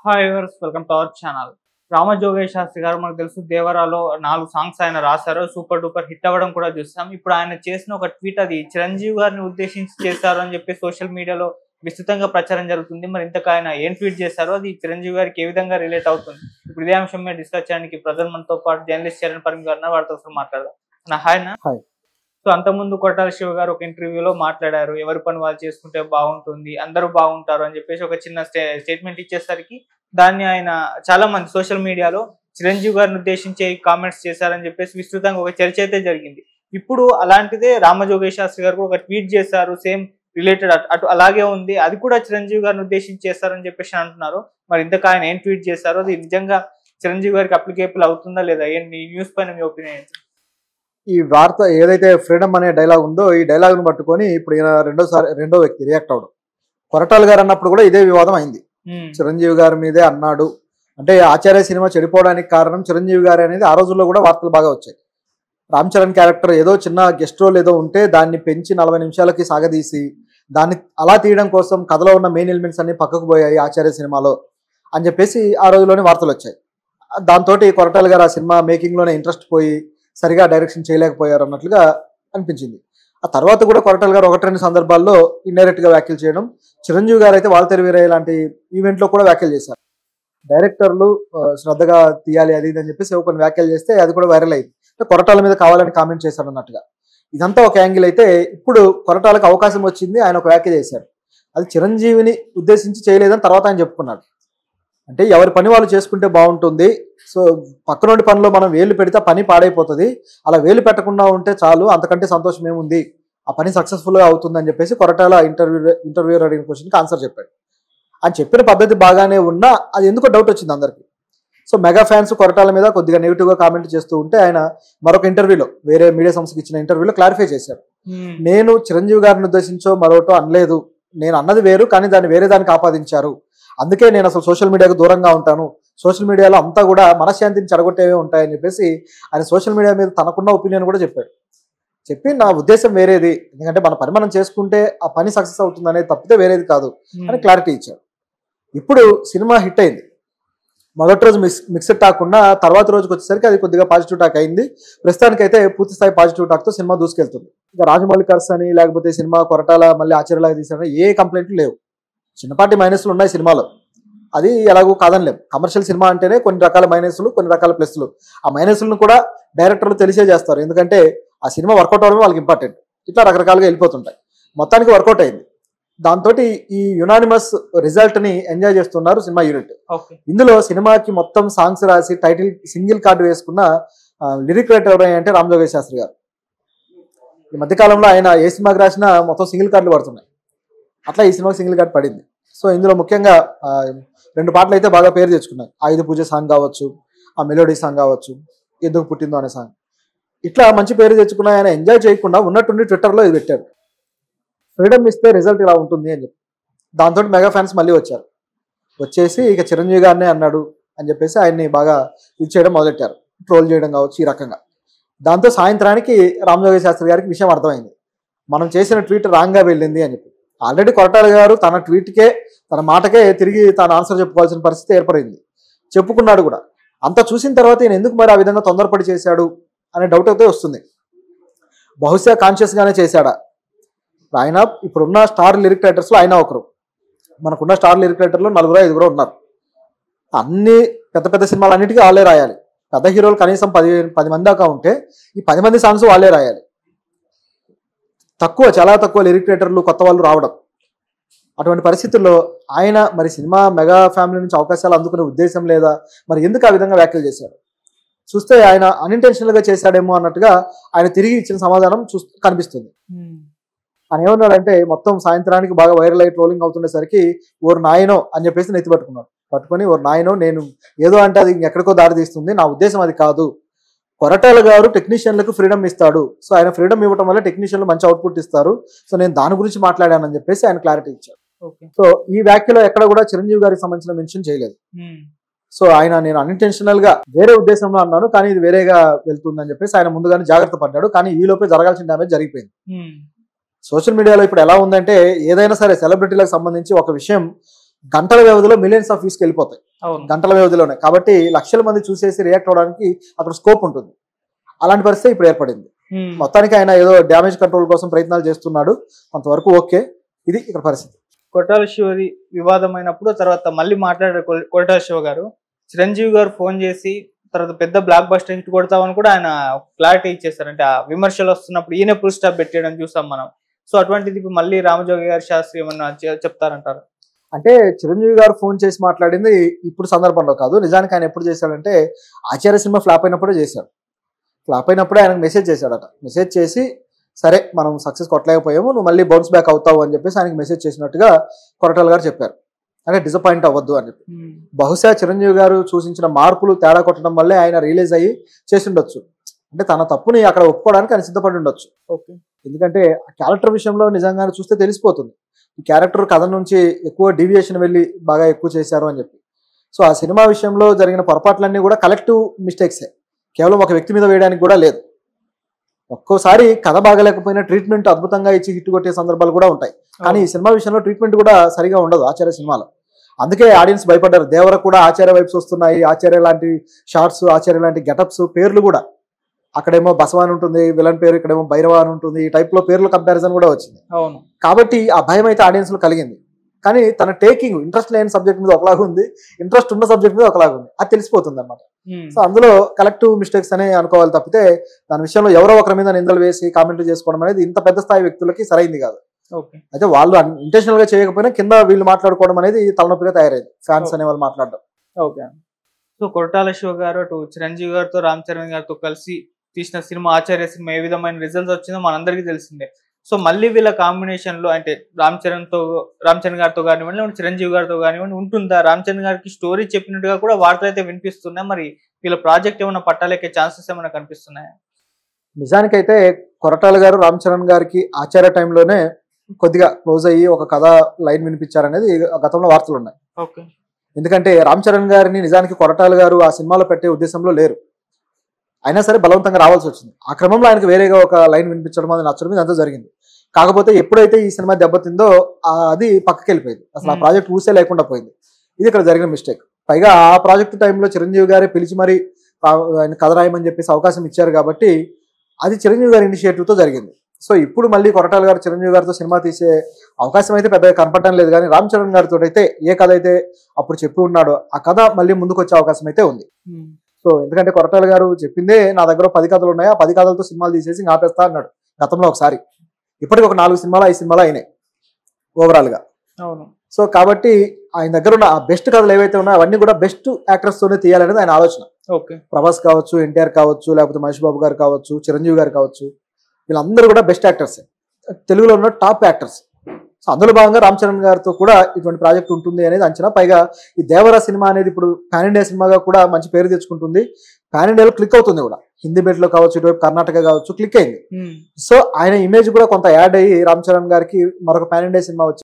Hi viewers welcome to our channel Ramajogesh Shastri garu మనకు తెలుసు దేవరాలో నాలుగు సాంగ్స్ ఆయన రాశారు సూపర్ డూపర్ హిట్ అవ్వడం కూడా చూస్తాం ఇప్పుడు ఆయన చేసిన ఒక ట్వీట్ అది చిరంజీవి గారిని ఉద్దేశించి చేశారు అని చెప్పి సోషల్ మీడియాలో విస్తృతంగా ప్రచారం జరుగుతుంది మరి ఇంతకు ఆయన ఏం ట్వీట్ చేశారో అది చిరంజీవి గారికి ఏ విధంగా రిలేట్ అవుతుంది ఇప్పుడు ఇదే అంశం మీద డిస్కస్ చేయడానికి ప్రజలు మనతో పాటు జర్నలిస్ట్ చరణ్ పరమి గారు ఉన్నారు. వారితో ఒకసారి మాట్లాడదాం నా హాయ్ నా Hi. సో అంతకుముందు కొట్టాల శివ గారు ఒక ఇంటర్వ్యూలో మాట్లాడారు ఎవరి పని వాళ్ళు చేసుకుంటే బాగుంటుంది అందరూ బాగుంటారు అని చెప్పేసి ఒక చిన్న స్టే స్టేట్మెంట్ ఇచ్చేసరికి దాన్ని ఆయన చాలా మంది సోషల్ మీడియాలో చిరంజీవి గారిని ఉద్దేశించి కామెంట్స్ చేశారని చెప్పేసి విస్తృతంగా ఒక చర్చ అయితే జరిగింది ఇప్పుడు అలాంటిదే రామజోగేష్ శాస్త్రి గారు కూడా ఒక ట్వీట్ చేశారు సేమ్ రిలేటెడ్ అటు అలాగే ఉంది అది కూడా చిరంజీవి గారిని ఉద్దేశించి చేస్తారని చెప్పేసి అంటున్నారు మరి ఇంతకు ఆయన ఏం ట్వీట్ చేశారో అది నిజంగా చిరంజీవి గారికి అప్లికేబుల్ అవుతుందా లేదా ఏంటి ఈ న్యూస్ పైన మీ ఒపీనియన్ ఈ వార్త ఏదైతే ఫ్రీడమ్ అనే డైలాగ్ ఉందో ఈ డైలాగ్ ను పట్టుకొని ఇప్పుడు ఈయన రెండోసారి రెండో వ్యక్తి రియాక్ట్ అవడం కొరటాల గారు అన్నప్పుడు కూడా ఇదే వివాదం అయింది చిరంజీవి గారి మీదే అన్నాడు అంటే ఆచార్య సినిమా చెడిపోవడానికి కారణం చిరంజీవి గారు అనేది ఆ రోజుల్లో కూడా వార్తలు బాగా వచ్చాయి రామ్ చరణ్ క్యారెక్టర్ ఏదో చిన్న గెస్ట్ రోల్ ఏదో ఉంటే దాన్ని పెంచి నలభై నిమిషాలకి సాగదీసి దాన్ని అలా తీయడం కోసం కథలో ఉన్న మెయిన్ ఎలిమెంట్స్ అన్ని పక్కకు పోయాయి ఆచార్య సినిమాలో అని చెప్పేసి ఆ రోజుల్లోనే వార్తలు వచ్చాయి దాంతో కొరటాల గారు ఆ సినిమా మేకింగ్ లోనే ఇంట్రెస్ట్ పోయి సరిగా డైరెక్షన్ చేయలేకపోయారు అన్నట్లుగా అనిపించింది ఆ తర్వాత కూడా కొరటాల గారు ఒకటి రెండు సందర్భాల్లో ఇండైరెక్ట్ గా వ్యాఖ్యలు చేయడం చిరంజీవి గారు అయితే వాళ్ళ తెరివేరే లాంటి ఈవెంట్ లో కూడా వ్యాఖ్యలు చేశారు డైరెక్టర్లు ఆ, శ్రద్ధగా తీయాలి అది ఇది అని చెప్పేసి కొన్ని వ్యాఖ్యలు చేస్తే అది కూడా వైరల్ అయింది అంటే కొరటాల మీద కావాలని కామెంట్ చేశాడు అన్నట్టుగా ఇదంతా ఒక యాంగిల్ అయితే ఇప్పుడు కొరటాలకు అవకాశం వచ్చింది ఆయన ఒక వ్యాఖ్య చేశాడు అది చిరంజీవిని ఉద్దేశించి చేయలేదని తర్వాత ఆయన చెప్పుకున్నాడు అంటే ఎవరి పని వాళ్ళు చేసుకుంటే బాగుంటుంది సో పక్కనుండి పనిలో మనం వేలు పెడితే ఆ పని పాడైపోతుంది అలా వేలు పెట్టకుండా ఉంటే చాలు అంతకంటే సంతోషం ఏముంది ఆ పని సక్సెస్ఫుల్ గా అవుతుందని చెప్పేసి కొరటాల ఇంటర్వ్యూ ఇంటర్వ్యూ అడిగిన క్వశ్చన్కి ఆన్సర్ చెప్పాడు ఆయన చెప్పిన పద్ధతి బాగానే ఉన్నా అది ఎందుకో డౌట్ వచ్చింది అందరికి సో మెగా ఫ్యాన్స్ కొరటాల మీద కొద్దిగా నెగిటివ్ గా కామెంట్ చేస్తూ ఉంటే ఆయన మరొక ఇంటర్వ్యూలో వేరే మీడియా సంస్థకి ఇచ్చిన ఇంటర్వ్యూలో క్లారిఫై చేశారు నేను చిరంజీవి గారిని ఉద్దేశించో మరోటో అనలేదు నేను అన్నది వేరు కానీ దాన్ని వేరే దానికి ఆపాదించారు అందుకే నేను అసలు సోషల్ మీడియాకు దూరంగా ఉంటాను సోషల్ మీడియాలో అంతా కూడా మనశ్శాంతిని చెడగొట్టేవే ఉంటాయని చెప్పేసి ఆయన సోషల్ మీడియా మీద తనకున్న ఒపీనియన్ కూడా చెప్పాడు చెప్పి నా ఉద్దేశం వేరేది ఎందుకంటే మన పని మనం చేసుకుంటే ఆ పని సక్సెస్ అవుతుంది అనేది తప్పితే వేరేది కాదు అని క్లారిటీ ఇచ్చాడు ఇప్పుడు సినిమా హిట్ అయింది మొదటి రోజు మిక్స్ మిక్స్డ్ టాక్ ఉన్న తర్వాత రోజుకి వచ్చేసరికి అది కొద్దిగా పాజిటివ్ టాక్ అయింది ప్రస్తుతానికైతే పూర్తి స్థాయి పాజిటివ్ టాక్ తో సినిమా దూసుకెళ్తుంది ఇక రాజమౌళి కర్స్ అని లేకపోతే సినిమా కొరటాల మళ్ళీ ఆశ్చర్యలాగా తీసారని ఏ కంప్లైంట్లు లేవు చిన్నపాటి మైనస్లు ఉన్నాయి సినిమాలో అది ఎలాగో కాదనిలేం కమర్షియల్ సినిమా అంటేనే కొన్ని రకాల మైనస్లు కొన్ని రకాల ప్లస్లు ఆ మైనస్లను కూడా డైరెక్టర్లు తెలిసే చేస్తారు ఎందుకంటే ఆ సినిమా వర్కౌట్ అవడమే వాళ్ళకి ఇంపార్టెంట్ ఇట్లా రకరకాలుగా వెళ్ళిపోతుంటాయి మొత్తానికి వర్కౌట్ అయింది దాంతో ఈ యునానిమస్ రిజల్ట్ ని ఎంజాయ్ చేస్తున్నారు సినిమా యూనిట్ ఓకే ఇందులో సినిమాకి మొత్తం సాంగ్స్ రాసి టైటిల్ సింగిల్ కార్డు వేసుకున్న లిరిక్ రైటర్ ఎవరైనా అంటే రామ్ జోగేష్ శాస్త్రి గారు ఈ మధ్యకాలంలో ఆయన ఏ సినిమాకి రాసినా మొత్తం సింగిల్ కార్డులు పడుతున్నాయి అట్లా ఈ సినిమాకి సింగిల్ కార్డు పడింది సో ఇందులో ముఖ్యంగా ఆ, రెండు పాటలు అయితే బాగా పేరు తెచ్చుకున్నాయి ఆయుధ పూజ సాంగ్ కావచ్చు ఆ మెలోడీ సాంగ్ కావచ్చు ఎందుకు పుట్టిందో అనే సాంగ్ ఇట్లా మంచి పేరు తెచ్చుకున్న ఆయన ఎంజాయ్ చేయకుండా ఉన్నట్టుండి ట్విట్టర్లో ఇది పెట్టారు ఫ్రీడమ్ ఇస్తే రిజల్ట్ ఇలా ఉంటుంది అని చెప్పి దాంతో మెగా ఫ్యాన్స్ మళ్ళీ వచ్చారు వచ్చేసి ఇక చిరంజీవి గారినే అన్నాడు అని చెప్పేసి ఆయన్ని బాగా ఇది చేయడం మొదలెట్టారు ట్రోల్ చేయడం కావచ్చు ఈ రకంగా దాంతో సాయంత్రానికి రామజోగి శాస్త్రి గారికి విషయం అర్థమైంది మనం చేసిన ట్వీట్ రాంగ్గా వెళ్ళింది అని చెప్పి ఆల్రెడీ కొరటాల గారు తన ట్వీట్కే తన మాటకే తిరిగి తాను ఆన్సర్ చెప్పుకోవాల్సిన పరిస్థితి ఏర్పడింది చెప్పుకున్నాడు కూడా అంత చూసిన తర్వాత ఈయన ఎందుకు మరి ఆ విధంగా తొందరపడి చేశాడు అనే డౌట్ అయితే వస్తుంది బహుశా కాన్షియస్ గానే చేశాడా ఆయన ఇప్పుడున్న స్టార్ లిరిక్ రైటర్స్లో ఆయన ఒకరు మనకున్న స్టార్ లిరిక్ రైటర్లో నలుగురు ఐదుగురు ఉన్నారు అన్ని పెద్ద పెద్ద సినిమాలు అన్నిటికీ వాళ్ళే రాయాలి పెద్ద హీరోలు కనీసం పది పది మంది దాకా ఉంటే ఈ పది మంది సాంగ్స్ వాళ్ళే రాయాలి తక్కువ చాలా తక్కువ లిరిక్ రైటర్లు కొత్త వాళ్ళు రావడం అటువంటి పరిస్థితుల్లో ఆయన మరి సినిమా మెగా ఫ్యామిలీ నుంచి అవకాశాలు అందుకునే ఉద్దేశం లేదా మరి ఎందుకు ఆ విధంగా వ్యాఖ్యలు చేశారు చూస్తే ఆయన అన్ఇంటెన్షనల్ గా చేశాడేమో అన్నట్టుగా ఆయన తిరిగి ఇచ్చిన సమాధానం చూ కనిపిస్తుంది ఆయన ఏమన్నాడంటే మొత్తం సాయంత్రానికి బాగా వైరల్ అయ్యి ట్రోలింగ్ అవుతుండేసరికి ఓరు నాయనో అని చెప్పేసి నెత్తి పట్టుకున్నాడు పట్టుకొని ఓరు నాయనో నేను ఏదో అంటే అది ఎక్కడికో దారి తీస్తుంది నా ఉద్దేశం అది కాదు కొరటాల గారు టెక్నీషియన్లకు ఫ్రీడమ్ ఇస్తాడు సో ఆయన ఫ్రీడమ్ ఇవ్వడం వల్ల టెక్నీషియన్లు మంచి అవుట్పుట్ ఇస్తారు సో నేను దాని గురించి మాట్లాడానని చెప్పేసి ఆయన క్లారిటీ ఇచ్చారు ఓకే సో ఈ వ్యాఖ్యలో ఎక్కడ కూడా చిరంజీవి గారికి సంబంధించిన మెన్షన్ చేయలేదు సో ఆయన నేను అన్ఇంటెన్షనల్ గా వేరే ఉద్దేశంలో అన్నాను కానీ ఇది వేరేగా వెళ్తుందని చెప్పేసి ఆయన ముందుగానే జాగ్రత్త పడ్డాడు కానీ ఈ లోపే జరగాల్సిన డ్యామేజ్ జరిగిపోయింది సోషల్ మీడియాలో ఇప్పుడు ఎలా ఉందంటే ఏదైనా సరే సెలబ్రిటీలకు సంబంధించి ఒక విషయం గంటల వ్యవధిలో మిలియన్స్ ఆఫ్ వ్యూస్కి వెళ్ళిపోతాయి అవును గంటల వ్యవధిలోనే కాబట్టి లక్షల మంది చూసేసి రియాక్ట్ అవడానికి అక్కడ స్కోప్ ఉంటుంది అలాంటి పరిస్థితి ఇప్పుడు ఏర్పడింది ఉమ్. మొత్తానికి ఆయన ఏదో డ్యామేజ్ కంట్రోల్ కోసం ప్రయత్నాలు చేస్తున్నాడు కొంతవరకు ఓకే ఇది ఇక్కడ పరిస్థితి కొట్టాల శివది వివాదమైనప్పుడు తర్వాత మళ్ళీ మాట్లాడారు కొ- కొట్టాల శివ గారు చిరంజీవి గారు ఫోన్ చేసి తర్వాత పెద్ద బ్లాక్ బస్టర్ హిట్ కొడతామని కూడా ఆయన క్లారిటీ ఇచ్చేస్తారు అంటే ఆ విమర్శలు వస్తున్నప్పుడు ఈయన ఫుల్ స్టాప్ పెట్టేయడం చూసాం మనం సో అటువంటిది ఇప్పుడు మళ్ళీ రామజోగి గారి శాస్త్రి ఏమన్నా చె- చెప్తారంటారు అంటే చిరంజీవి గారు ఫోన్ చేసి మాట్లాడింది ఇప్పుడు సందర్భంలో కాదు నిజానికి ఆయన ఎప్పుడు చేశాడంటే ఆచార్య సినిమా ఫ్లాప్ అయినప్పుడే చేశాడు ఫ్లాప్ అయినప్పుడే ఆయనకు మెసేజ్ చేశాడట మెసేజ్ చేసి సరే మనం సక్సెస్ కొట్టలేకపోయాము నువ్వు మళ్ళీ బౌన్స్ బ్యాక్ అవుతావు అని చెప్పేసి ఆయనకి మెసేజ్ చేసినట్టుగా కొరటాల గారు చెప్పారు అంటే డిసప్పాయింట్ అవ్వద్దు అని చెప్పి బహుశా చిరంజీవి గారు సూచించిన మార్పులు తేడా కొట్టడం వల్లే ఆయన రిలీజ్ అయ్యి చేసి ఉండొచ్చు అంటే తన తప్పుని అక్కడ ఒప్పుకోవడానికి ఆయన సిద్ధపడి ఉండొచ్చు ఓకే ఎందుకంటే ఆ క్యారెక్టర్ విషయంలో నిజంగానే చూస్తే తెలిసిపోతుంది ఈ క్యారెక్టర్ కథ నుంచి ఎక్కువ డీవియేషన్ వెళ్ళి బాగా ఎక్కువ చేశారు అని చెప్పి సో ఆ సినిమా విషయంలో జరిగిన పొరపాట్లన్నీ కూడా కలెక్టివ్ మిస్టేక్సే కేవలం ఒక వ్యక్తి మీద వేయడానికి కూడా లేదు ఒక్కోసారి కథ బాగలేకపోయినా ట్రీట్మెంట్ అద్భుతంగా ఇచ్చి హిట్ కొట్టే సందర్భాలు కూడా ఉంటాయి కానీ ఈ సినిమా విషయంలో ట్రీట్మెంట్ కూడా సరిగా ఉండదు ఆచార్య సినిమాలో అందుకే ఆడియన్స్ భయపడ్డారు దేవర కూడా ఆచార్య వైబ్స్ వస్తున్నాయి ఆచార్య లాంటి షార్ట్స్ ఆచార్య లాంటి గెటప్స్ పేర్లు కూడా అక్కడేమో బసవాన్ ఉంటుంది విలన్ పేరు ఇక్కడేమో భైరవ అని ఉంటుంది ఈ టైప్ లో పేర్ల కంపారిజన్ కూడా వచ్చింది అవును కాబట్టి ఆ భయం అయితే ఆడియన్స్ లో కలిగింది కానీ తన టేకింగ్ ఇంట్రెస్ట్ లేని సబ్జెక్ట్ మీద ఒకలాగా ఉంది ఇంట్రెస్ట్ ఉన్న సబ్జెక్ట్ మీద ఒకలాగా ఉంది అది తెలిసిపోతుంది అనమాట ఉమ్. సో అందులో కలెక్టివ్ మిస్టేక్స్ అనే అనుకోవాలి తప్పితే దాని విషయంలో ఎవరో ఒకరి మీద నిందలు వేసి కామెంట్లు చేసుకోవడం అనేది ఇంత పెద్ద స్థాయి వ్యక్తులకి సరైంది కాదు ఓకే అయితే వాళ్ళు ఇంటెన్షనల్ గా చేయకపోయినా కింద వీళ్ళు మాట్లాడుకోవడం అనేది తలనొప్పిగా తయారైంది ఫ్యాన్స్ అనే వాళ్ళు మాట్లాడడం ఓకే సో కొరటాల శివ గారు అటు చిరంజీవి గారితో రామ్ చరణ్ గారితో కలిసి తీసిన సినిమా ఆచార్య సినిమా ఏ విధమైన రిజల్ట్స్ వచ్చిందో మనందరికీ తెలిసిందే సో మళ్ళీ వీళ్ళ కాంబినేషన్ లో అంటే రామ్ చరణ్ తో రామ్ చరణ్ గారితో కానివ్వండి లేకుంటే చిరంజీవి గారితో కానివ్వండి ఉంటుందా రామ్ చరణ్ గారికి స్టోరీ చెప్పినట్టుగా కూడా వార్తలు అయితే వినిపిస్తున్నాయి మరి వీళ్ళ ప్రాజెక్ట్ ఏమైనా పట్టాలెక్కే ఛాన్సెస్ ఏమైనా కనిపిస్తున్నాయా నిజానికైతే కొరటాల గారు రామ్ చరణ్ గారికి ఆచార్య టైంలోనే కొద్దిగా క్లోజ్ అయ్యి ఒక కథ లైన్ వినిపించారనేది గతంలో వార్తలు ఉన్నాయి ఓకే ఎందుకంటే రామ్ చరణ్ గారిని నిజానికి కొరటాల గారు ఆ సినిమాలో పెట్టే ఉద్దేశంలో లేరు అయినా సరే బలవంతంగా రావాల్సి వచ్చింది ఆ క్రమంలో ఆయనకు వేరేగా ఒక లైన్ వినిపించడం అది నచ్చడం ఇదంతా జరిగింది కాకపోతే ఎప్పుడైతే ఈ సినిమా దెబ్బతిందో ఆ అది పక్కకి వెళ్ళిపోయింది అసలు ఆ Hmm. ప్రాజెక్ట్ ఊసే లేకుండా పోయింది ఇది ఇక్కడ జరిగిన మిస్టేక్ పైగా ఆ ప్రాజెక్ట్ టైంలో చిరంజీవి గారే పిలిచి మరి ఆయన కథ రాయమని చెప్పేసి అవకాశం ఇచ్చారు కాబట్టి అది చిరంజీవి గారి initiative తో జరిగింది సో ఇప్పుడు మళ్ళీ కొరటాల గారు చిరంజీవి గారితో సినిమా తీసే అవకాశం అయితే పెద్దగా కనపడటం లేదు కానీ రామ్ చరణ్ గారితో అయితే ఏ కథ అయితే అప్పుడు చెప్పి ఉన్నాడో ఆ కథ మళ్ళీ ముందుకు వచ్చే అవకాశం అయితే ఉంది సో ఎందుకంటే కొరటాల గారు చెప్పిందే నా దగ్గర పది కథలు ఉన్నాయి ఆ పది కథలతో సినిమాలు తీసేసి ఇంకా ఆపేస్తా అన్నాడు గతంలో ఒకసారి ఇప్పటికి ఒక నాలుగు సినిమాలు ఐదు సినిమాలు అయినాయి ఓవరాల్ గా అవును సో కాబట్టి ఆయన దగ్గర ఉన్న ఆ బెస్ట్ కథలు ఏవైతే ఉన్నాయో అవన్నీ కూడా బెస్ట్ యాక్టర్స్ తోనే తీయాలనేది ఆయన ఆలోచన ఓకే ప్రభాస్ కావచ్చు ఎన్టీఆర్ కావచ్చు లేకపోతే మహేష్ బాబు గారు కావచ్చు చిరంజీవి గారు కావచ్చు వీళ్ళందరూ కూడా బెస్ట్ యాక్టర్స్ తెలుగులో ఉన్న టాప్ యాక్టర్స్ సో అందులో భాగంగా రామ్ చరణ్ గారితో కూడా ఇటువంటి ప్రాజెక్ట్ ఉంటుంది అనేది అంచనా పైగా ఈ దేవరా సినిమా అనేది ఇప్పుడు పాన్ ఇండియా సినిమాగా కూడా మంచి పేరు తెచ్చుకుంటుంది పాన్ ఇండియాలో క్లిక్ అవుతుంది కూడా హిందీ బెట్లో కావచ్చు ఇటువైపు కర్ణాటక కావచ్చు క్లిక్ అయింది ఉమ్. సో ఆయన ఇమేజ్ కూడా కొంత యాడ్ అయ్యి రామ్ చరణ్ గారికి మరొక పాన్ ఇండియా సినిమా వచ్చి